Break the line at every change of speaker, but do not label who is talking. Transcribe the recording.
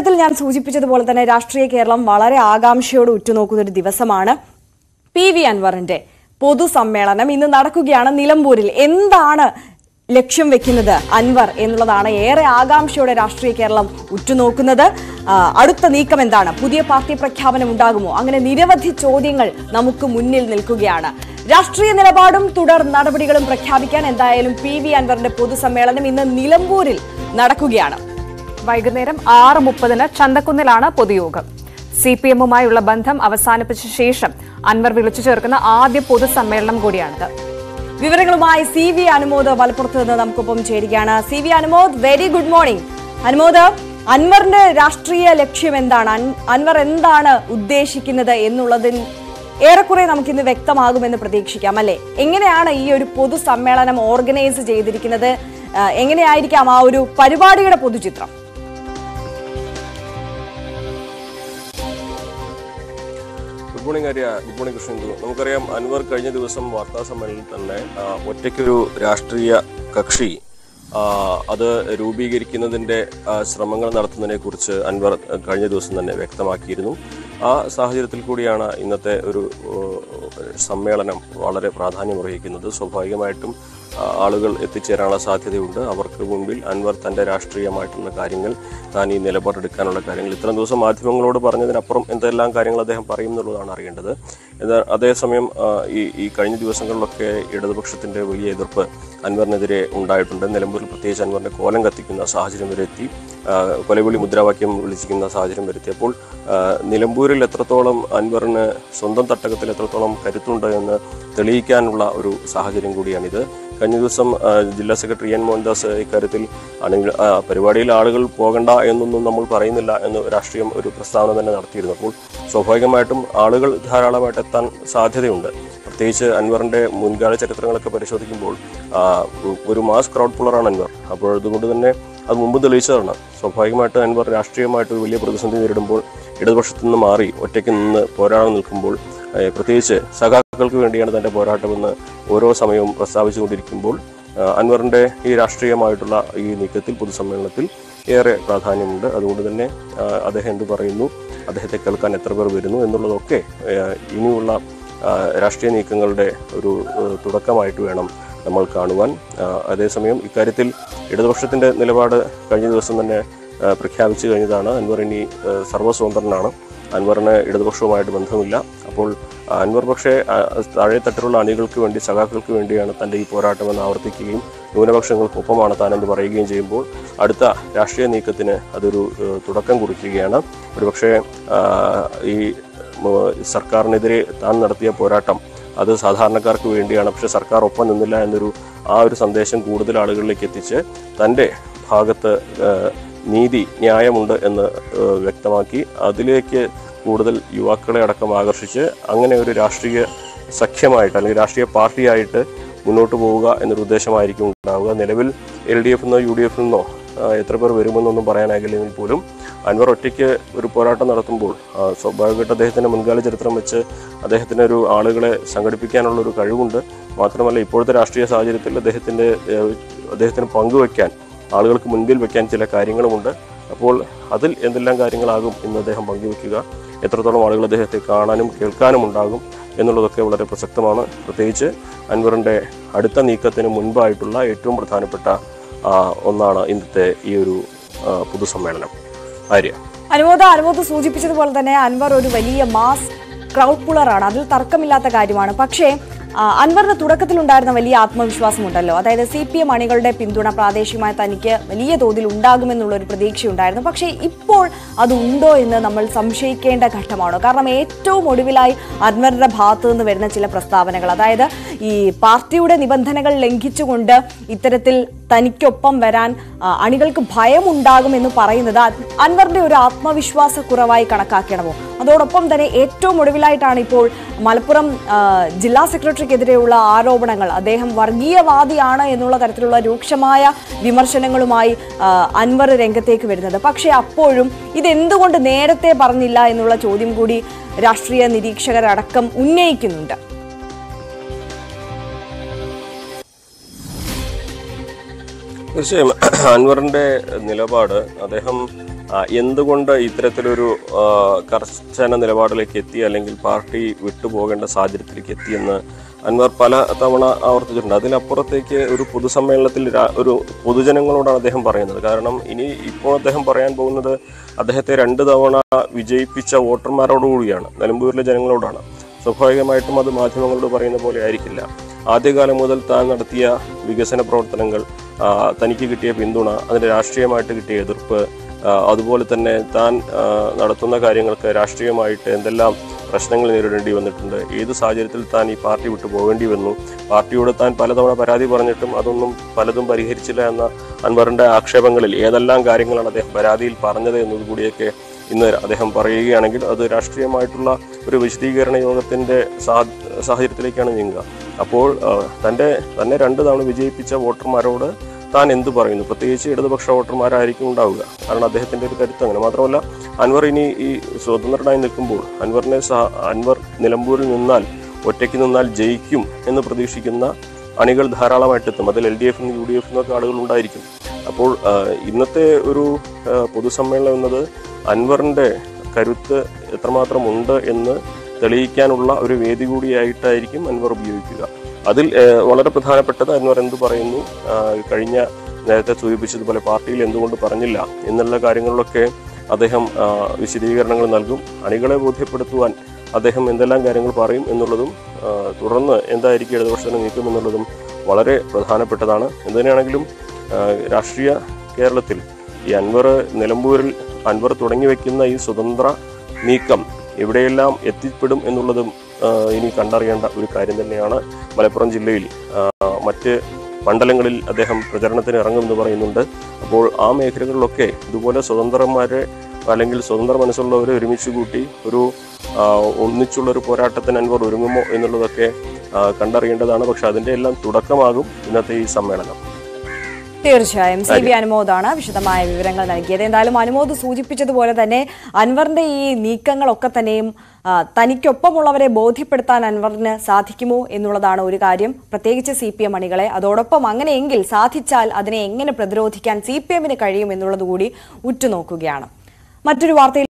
തുടക്കത്തിൽ ഞാൻ സൂചിപ്പിച്ചതുപോലെ തന്നെ രാഷ്ട്രീയ കേരളം വളരെ ആകാംക്ഷയോട് ഉറ്റുനോക്കുന്ന ഒരു ദിവസമാണ് പി വി അൻവറിന്റെ പൊതുസമ്മേളനം ഇന്ന് നടക്കുകയാണ് നിലമ്പൂരിൽ എന്താണ് ലക്ഷ്യം വെക്കുന്നത് അൻവർ എന്നുള്ളതാണ് ഏറെ ആകാംക്ഷയോടെ രാഷ്ട്രീയ കേരളം ഉറ്റുനോക്കുന്നത് ആ, അടുത്ത നീക്കം എന്താണ് പുതിയ പാർട്ടി പ്രഖ്യാപനം ഉണ്ടാകുമോ അങ്ങനെ നിരവധി ചോദ്യങ്ങൾ നമുക്ക് മുന്നിൽ നിൽക്കുകയാണ് രാഷ്ട്രീയ നിലപാടും തുടർ നടപടികളും പ്രഖ്യാപിക്കാൻ എന്തായാലും പി വി അൻവറിന്റെ പൊതുസമ്മേളനം ഇന്ന് നിലമ്പൂരിൽ നടക്കുകയാണ്
വൈകുന്നേരം ആറ് മുപ്പതിന് ചന്തക്കുന്നിലാണ് പൊതുയോഗം സി പി എമ്മുമായുള്ള ബന്ധം അവസാനിപ്പിച്ച ശേഷം അൻവർ വിളിച്ചു ചേർക്കുന്ന ആദ്യ പൊതുസമ്മേളനം കൂടിയാണിത്
വിവരങ്ങളുമായി സി വി അനുമോദ് മലപ്പുറത്ത് നിന്ന് നമുക്കൊപ്പം ചേരുകയാണ് C V Anumod very good morning Anumod അൻവറിന്റെ രാഷ്ട്രീയ ലക്ഷ്യം എന്താണ് അൻ- അൻവർ എന്താണ് ഉദ്ദേശിക്കുന്നത് എന്നുള്ളതിൽ ഏറെക്കുറെ നമുക്കിന്ന് വ്യക്തമാകുമെന്ന് പ്രതീക്ഷിക്കാം അല്ലെ എങ്ങനെയാണ് ഈ ഒരു പൊതുസമ്മേളനം ഓർഗനൈസ് ചെയ്തിരിക്കുന്നത് ആ, എങ്ങനെയായിരിക്കാം ആ ഒരു പരിപാടിയുടെ പൊതുചിത്രം
good morning Arya good morning Krishnendu നമുക്കറിയാം അൻവർ കഴിഞ്ഞ ദിവസം വാർത്താ സമ്മേളനത്തിൽ തന്നെ ആ, ഒറ്റയ്ക്കൊരു രാഷ്ട്രീയ കക്ഷി ആ, അത് രൂപീകരിക്കുന്നതിന്റെ ആ, ശ്രമങ്ങൾ നടത്തുന്നതിനെ കുറിച്ച് അൻവർ കഴിഞ്ഞ ദിവസം തന്നെ വ്യക്തമാക്കിയിരുന്നു ആ സാഹചര്യത്തിൽ കൂടിയാണ് ഇന്നത്തെ ഒരു ഏഹ്, സമ്മേളനം വളരെ പ്രാധാന്യമർഹിക്കുന്നത് സ്വാഭാവികമായിട്ടും ആ, ആളുകൾ എത്തിച്ചേരാനുള്ള സാധ്യതയുണ്ട് അവർക്ക് മുൻപിൽ അൻവർ തന്റെ രാഷ്ട്രീയമായിട്ടുള്ള കാര്യങ്ങൾ താൻ ഈ നിലപാടെടുക്കാനുള്ള കാര്യങ്ങൾ ഇത്രയും ദിവസം മാധ്യമങ്ങളോട് പറഞ്ഞതിനപ്പുറം എന്തെല്ലാം കാര്യങ്ങൾ അദ്ദേഹം പറയും എന്നുള്ളതാണ് അറിയേണ്ടത് എന്നാൽ അതേസമയം ആ, ഈ ഈ കഴിഞ്ഞ ദിവസങ്ങളിലൊക്കെ ഇടതുപക്ഷത്തിന്റെ വലിയ എതിർപ്പ് അൻവറിനെതിരെ ഉണ്ടായിട്ടുണ്ട് നിലമ്പൂരിൽ പ്രത്യേകിച്ച് അൻവറിന്റെ കോലം കത്തിക്കുന്ന സാഹചര്യം വരെ എത്തി ആ, കൊലവിളി മുദ്രാവാക്യം വിളിച്ചിരിക്കുന്ന സാഹചര്യം വരുത്തി അപ്പോൾ ആ, നിലമ്പൂരിൽ എത്രത്തോളം അൻവറിന് സ്വന്തം തട്ടകത്തിൽ എത്രത്തോളം കരുത്തുണ്ട് എന്ന് തെളിയിക്കാനുള്ള ഒരു സാഹചര്യം കൂടിയാണിത് കഴിഞ്ഞ ദിവസം ആ, ജില്ലാ സെക്രട്ടറി എൻ മോഹൻദാസ് ഇക്കാര്യത്തിൽ ആണെങ്കിൽ ആ, പരിപാടിയിൽ ആളുകൾ പോകണ്ട എന്നൊന്നും നമ്മൾ പറയുന്നില്ല എന്ന് രാഷ്ട്രീയം ഒരു പ്രസ്താവന തന്നെ നടത്തിയിരുന്നു അപ്പോൾ സ്വാഭാവികമായിട്ടും ആളുകൾ ധാരാളമായിട്ട് എത്താൻ സാധ്യതയുണ്ട് പ്രത്യേകിച്ച് അൻവറിന്റെ മുൻകാല ചരിത്രങ്ങളൊക്കെ പരിശോധിക്കുമ്പോൾ ആ, ഒരു മാസ് ക്രൗഡ് പുള്ളറാണ് അൻവർ അപ്പോൾ അതുകൊണ്ട് തന്നെ അത് മുമ്പ് തെളിയിച്ചതാണ് സ്വാഭാവികമായിട്ടും അൻവർ രാഷ്ട്രീയമായിട്ട് ഒരു വലിയ പ്രതിസന്ധി നേരിടുമ്പോൾ ഇടതുപക്ഷത്തു നിന്ന് മാറി ഒറ്റയ്ക്ക് നിന്ന് പോരാടാൻ നിൽക്കുമ്പോൾ ഏഹ്, പ്രത്യേകിച്ച് സഖാക്കൾക്ക് വേണ്ടിയാണ് തന്റെ പോരാട്ടമെന്ന് ഓരോ സമയവും പ്രസ്താവിച്ചുകൊണ്ടിരിക്കുമ്പോൾ ആ, അൻവറിന്റെ ഈ രാഷ്ട്രീയമായിട്ടുള്ള ഈ നീക്കത്തിൽ പൊതുസമ്മേളനത്തിൽ ഏറെ പ്രാധാന്യമുണ്ട് അതുകൊണ്ട് തന്നെ ആ, അദ്ദേഹം എന്ത് പറയുന്നു അദ്ദേഹത്തെ കേൾക്കാൻ എത്ര പേർ വരുന്നു എന്നുള്ളതൊക്കെ ഏഹ്, ഇനിയുള്ള ആ, രാഷ്ട്രീയ നീക്കങ്ങളുടെ ഒരു ഏഹ്, തുടക്കമായിട്ട് വേണം നമ്മൾ കാണുവാൻ ആ, അതേസമയം ഇക്കാര്യത്തിൽ ഇടതുപക്ഷത്തിന്റെ നിലപാട് കഴിഞ്ഞ ദിവസം തന്നെ ആ, പ്രഖ്യാപിച്ചു കഴിഞ്ഞതാണ് അൻവർ ഇനി ആ, സർവ്വസ്വതന്ത്രനാണ് അൻവറിന് ഇടതുപക്ഷവുമായിട്ട് ബന്ധമില്ല അപ്പോൾ ആ, അൻവർ പക്ഷേ ആ, താഴെത്തട്ടിലുള്ള അണികൾക്ക് വേണ്ടി സഖാക്കൾക്ക് വേണ്ടിയാണ് തൻ്റെ ഈ പോരാട്ടമെന്ന് ആവർത്തിക്കുകയും ന്യൂനപക്ഷങ്ങൾക്കൊപ്പമാണ് താനെന്ന് പറയുകയും ചെയ്യുമ്പോൾ അടുത്ത രാഷ്ട്രീയ നീക്കത്തിന് അതൊരു ഏഹ്, തുടക്കം കുറിക്കുകയാണ് ഒരുപക്ഷെ ആ, ഈ ഉം, സർക്കാരിനെതിരെ താൻ നടത്തിയ പോരാട്ടം അത് സാധാരണക്കാർക്ക് വേണ്ടിയാണ് പക്ഷെ സർക്കാർ ഒപ്പം നിന്നില്ല എന്നൊരു ആ ഒരു സന്ദേശം കൂടുതൽ ആളുകളിലേക്ക് എത്തിച്ച് തൻ്റെ ഭാഗത്ത് ഏഹ്, നീതി ന്യായമുണ്ട് എന്ന് ഏഹ്, വ്യക്തമാക്കി അതിലേക്ക് കൂടുതൽ യുവാക്കളെ അടക്കം ആകർഷിച്ച് അങ്ങനെ ഒരു രാഷ്ട്രീയ സഖ്യമായിട്ട് അല്ലെങ്കിൽ രാഷ്ട്രീയ പാർട്ടിയായിട്ട് മുന്നോട്ട് പോവുക എന്നൊരു ഉദ്ദേശമായിരിക്കും ഉണ്ടാവുക നിലവിൽ എൽ ഡി എഫ് എന്നോ യു ഡി എഫിൽ നിന്നോ ആ, എത്ര പേർ വരുമെന്നൊന്നും പറയാനാകില്ലെങ്കിൽ പോലും അൻവർ ഒറ്റയ്ക്ക് ഒരു പോരാട്ടം നടത്തുമ്പോൾ ആ, സ്വാഭാവികമായിട്ട് അദ്ദേഹത്തിൻ്റെ മുൻകാല ചരിത്രം വെച്ച് അദ്ദേഹത്തിന് ഒരു ആളുകളെ സംഘടിപ്പിക്കാനുള്ള ഒരു കഴിവുണ്ട് മാത്രമല്ല ഇപ്പോഴത്തെ രാഷ്ട്രീയ സാഹചര്യത്തിൽ അദ്ദേഹത്തിൻ്റെ ഏഹ്, അദ്ദേഹത്തിന് പങ്കുവെക്കാൻ ആളുകൾക്ക് മുൻപിൽ വെക്കാൻ ചില കാര്യങ്ങളുമുണ്ട് അപ്പോൾ അതിൽ എന്തെല്ലാം കാര്യങ്ങളാകും എന്ന് അദ്ദേഹം പങ്കുവെക്കുക എത്രത്തോളം ആളുകൾ അദ്ദേഹത്തെ കാണാനും കേൾക്കാനും ഉണ്ടാകും എന്നുള്ളതൊക്കെ വളരെ പ്രസക്തമാണ് പ്രത്യേകിച്ച് അൻവറിൻ്റെ അടുത്ത നീക്കത്തിന് മുൻപായിട്ടുള്ള ഏറ്റവും പ്രധാനപ്പെട്ട ആ, ഒന്നാണ് ഇന്നത്തെ ഈ ഒരു ആ, പൊതുസമ്മേളനം ആര്യ
അനുമോദ അനുമോദ് സൂചിപ്പിച്ചതുപോലെ തന്നെ അൻവർ ഒരു വലിയ മാസ് ക്രൗഡ് പുളറാണ് അതിൽ തർക്കമില്ലാത്ത കാര്യമാണ് പക്ഷേ ആ, അൻവറിന് തുടക്കത്തിലുണ്ടായിരുന്ന വലിയ ആത്മവിശ്വാസമുണ്ടല്ലോ അതായത് സി പി എം അണികളുടെ പിന്തുണ പ്രാദേശികമായി തനിക്ക് വലിയ തോതിൽ ഉണ്ടാകുമെന്നുള്ള ഒരു പ്രതീക്ഷയുണ്ടായിരുന്നു പക്ഷേ ഇപ്പോൾ അത് ഉണ്ടോ എന്ന് നമ്മൾ സംശയിക്കേണ്ട ഘട്ടമാണോ കാരണം ഏറ്റവും ഒടുവിലായി അൻവറിന്റെ ഭാഗത്തു നിന്ന് വരുന്ന ചില പ്രസ്താവനകൾ അതായത് ഈ പാർട്ടിയുടെ നിബന്ധനകൾ ലംഘിച്ചുകൊണ്ട് ഇത്തരത്തിൽ തനിക്കൊപ്പം വരാൻ ആ, അണികൾക്ക് ഭയമുണ്ടാകുമെന്ന് പറയുന്നത് അ- അൻവറിന്റെ ഒരു ആത്മവിശ്വാസ കുറവായി കണക്കാക്കണമോ അതോടൊപ്പം തന്നെ ഏറ്റവും ഒടുവിലായിട്ടാണ് ഇപ്പോൾ മലപ്പുറം ആ, ജില്ലാ സെക്രട്ടറിക്കെതിരെയുള്ള ആരോപണങ്ങൾ അദ്ദേഹം വർഗീയവാദിയാണ് എന്നുള്ള തരത്തിലുള്ള രൂക്ഷമായ വിമർശനങ്ങളുമായി ആ, അൻവർ രംഗത്തേക്ക് വരുന്നത് പക്ഷേ അപ്പോഴും ഇതെന്തുകൊണ്ട് നേരത്തെ പറഞ്ഞില്ല എന്നുള്ള ചോദ്യം കൂടി രാഷ്ട്രീയ നിരീക്ഷകരടക്കം ഉന്നയിക്കുന്നുണ്ട്
തീർച്ചയായും അൻവറിന്റെ നിലപാട് അദ്ദേഹം ആ, എന്തുകൊണ്ട് ഇത്തരത്തിലൊരു ആ, കർശന നിലപാടിലേക്ക് എത്തി അല്ലെങ്കിൽ പാർട്ടി വിട്ടുപോകേണ്ട സാഹചര്യത്തിലേക്ക് എത്തിയെന്ന് അൻവർ പല തവണ ആവർത്തിച്ചിട്ടുണ്ട് അതിലപ്പുറത്തേക്ക് ഒരു പൊതുസമ്മേളനത്തിൽ രാ- ഒരു പൊതുജനങ്ങളോടാണ് അദ്ദേഹം പറയുന്നത് കാരണം ഇനി ഇപ്പോൾ അദ്ദേഹം പറയാൻ പോകുന്നത് അദ്ദേഹത്തെ രണ്ട് തവണ വിജയിപ്പിച്ച വോട്ടർമാരോടുകൂടിയാണ് നിലമ്പൂരിലെ ജനങ്ങളോടാണ് സ്വാഭാവികമായിട്ടും അത് മാധ്യമങ്ങളോട് പറയുന്ന പോലെ ആയിരിക്കില്ല ആദ്യകാലം മുതൽ താൻ നടത്തിയ വികസന പ്രവർത്തനങ്ങൾ ആ, തനിക്ക് കിട്ടിയ പിന്തുണ അതിന് രാഷ്ട്രീയമായിട്ട് കിട്ടിയ എതിർപ്പ് ആ, അതുപോലെ തന്നെ താൻ ആ, നടത്തുന്ന കാര്യങ്ങൾക്ക് രാഷ്ട്രീയമായിട്ട് എന്തെല്ലാം പ്രശ്നങ്ങൾ നേരിടേണ്ടി വന്നിട്ടുണ്ട് ഏത് സാഹചര്യത്തിൽ താൻ ഈ പാർട്ടി വിട്ടു പോകേണ്ടി വന്നു പാർട്ടിയോട് താൻ പലതവണ പരാതി പറഞ്ഞിട്ടും അതൊന്നും പലതും പരിഹരിച്ചില്ല എന്ന അൻവറിന്റെ ആക്ഷേപങ്ങളിൽ ഏതെല്ലാം കാര്യങ്ങളാണ് അദ്ദേഹം പരാതിയിൽ പറഞ്ഞത് എന്നതുകൂടിയൊക്കെ ഇന്ന് അദ്ദേഹം പറയുകയാണെങ്കിൽ അത് രാഷ്ട്രീയമായിട്ടുള്ള ഒരു വിശദീകരണ യോഗത്തിന്റെ സാ- സാഹചര്യത്തിലേക്കാണ് നീങ്ങുക അപ്പോൾ ആ, തന്റെ തന്നെ രണ്ട് തവണ വിജയിപ്പിച്ച വോട്ടർമാരോട് താൻ എന്ത് പറയുന്നു പ്രത്യേകിച്ച് ഇടതുപക്ഷ വോട്ടർമാരായിരിക്കും ഉണ്ടാവുക കാരണം അദ്ദേഹത്തിന്റെ ഒരു കരുത്ത് അങ്ങനെ മാത്രമല്ല അൻവർ ഇനി ഈ സ്വതന്ത്രനായി നിൽക്കുമ്പോൾ അൻവറിനെ സഹ അൻവർ നിലമ്പൂരിൽ നിന്നാൽ ഒറ്റയ്ക്ക് നിന്നാൽ ജയിക്കും എന്ന് പ്രതീക്ഷിക്കുന്ന അണികൾ ധാരാളമായിട്ട് എത്തും അതിൽ L D F U D F എന്നൊക്കെ ആളുകൾ ഉണ്ടായിരിക്കും അപ്പോൾ ആ, ഇന്നത്തെ ഒരു ആ, പൊതുസമ്മേളനം എന്നത് അൻവറിന്റെ കരുത്ത് എത്രമാത്രം ഉണ്ട് എന്ന് തെളിയിക്കാനുള്ള ഒരു വേദി കൂടിയായിട്ടായിരിക്കും അൻവർ ഉപയോഗിക്കുക അതിൽ ആ, വളരെ പ്രധാനപ്പെട്ടത് അൻവർ എന്ത് പറയുന്നു ആ, കഴിഞ്ഞ നേരത്തെ സൂചിപ്പിച്ചതുപോലെ പാർട്ടിയിൽ എന്തുകൊണ്ട് പറഞ്ഞില്ല എന്നുള്ള കാര്യങ്ങളിലൊക്കെ അദ്ദേഹം ആ, വിശദീകരണങ്ങൾ നൽകും അണികളെ ബോധ്യപ്പെടുത്തുവാൻ അദ്ദേഹം എന്തെല്ലാം കാര്യങ്ങൾ പറയും എന്നുള്ളതും ആ, തുടർന്ന് എന്തായിരിക്കും ഇടതുപക്ഷത്തിന് നീക്കം എന്നുള്ളതും വളരെ പ്രധാനപ്പെട്ടതാണ് എന്തുതന്നെയാണെങ്കിലും ആ, രാഷ്ട്രീയ കേരളത്തിൽ ഈ അൻവർ നിലമ്പൂരിൽ അൻവർ തുടങ്ങി വെക്കുന്ന ഈ സ്വതന്ത്ര നീക്കം എവിടെയെല്ലാം എത്തിപ്പെടും എന്നുള്ളതും ആ, ഇനി കണ്ടറിയേണ്ട ഒരു കാര്യം തന്നെയാണ് മലപ്പുറം ജില്ലയിൽ ആ, മറ്റ് മണ്ഡലങ്ങളിൽ അദ്ദേഹം പ്രചരണത്തിന് ഇറങ്ങുമെന്ന് പറയുന്നുണ്ട് അപ്പോൾ ആ മേഖലകളിലൊക്കെ ഇതുപോലെ സ്വതന്ത്രന്മാരെ അല്ലെങ്കിൽ സ്വതന്ത്ര മനസ്സുള്ളവരെ ഒരുമിച്ച് കൂട്ടി ഒരു ആ, ഒന്നിച്ചുള്ള ഒരു പോരാട്ടത്തിന് അൻവർ ഒരുങ്ങുമോ എന്നുള്ളതൊക്കെ ആ, കണ്ടറിയേണ്ടതാണ് പക്ഷെ അതിന്റെ എല്ലാം തുടക്കമാകും ഇന്നത്തെ ഈ സമ്മേളനം
തീർച്ചയായും സി ബി അനുമോദാണ് വിശദമായ വിവരങ്ങൾ നൽകിയത് എന്തായാലും അനുമോദ് സൂചിപ്പിച്ചതുപോലെ തന്നെ അൻവറിന്റെ ഈ നീക്കങ്ങളൊക്കെ തന്നെയും ആ, തനിക്കൊപ്പമുള്ളവരെ ബോധ്യപ്പെടുത്താൻ അൻവറിന് സാധിക്കുമോ എന്നുള്ളതാണ് ഒരു കാര്യം പ്രത്യേകിച്ച് സി പി എം അണികളെ അതോടൊപ്പം അങ്ങനെയെങ്കിൽ സാധിച്ചാൽ അതിനെ എങ്ങനെ പ്രതിരോധിക്കാൻ സി പി എമ്മിന് കഴിയും എന്നുള്ളത് കൂടി ഉറ്റുനോക്കുകയാണ് മറ്റൊരു വാർത്തയിൽ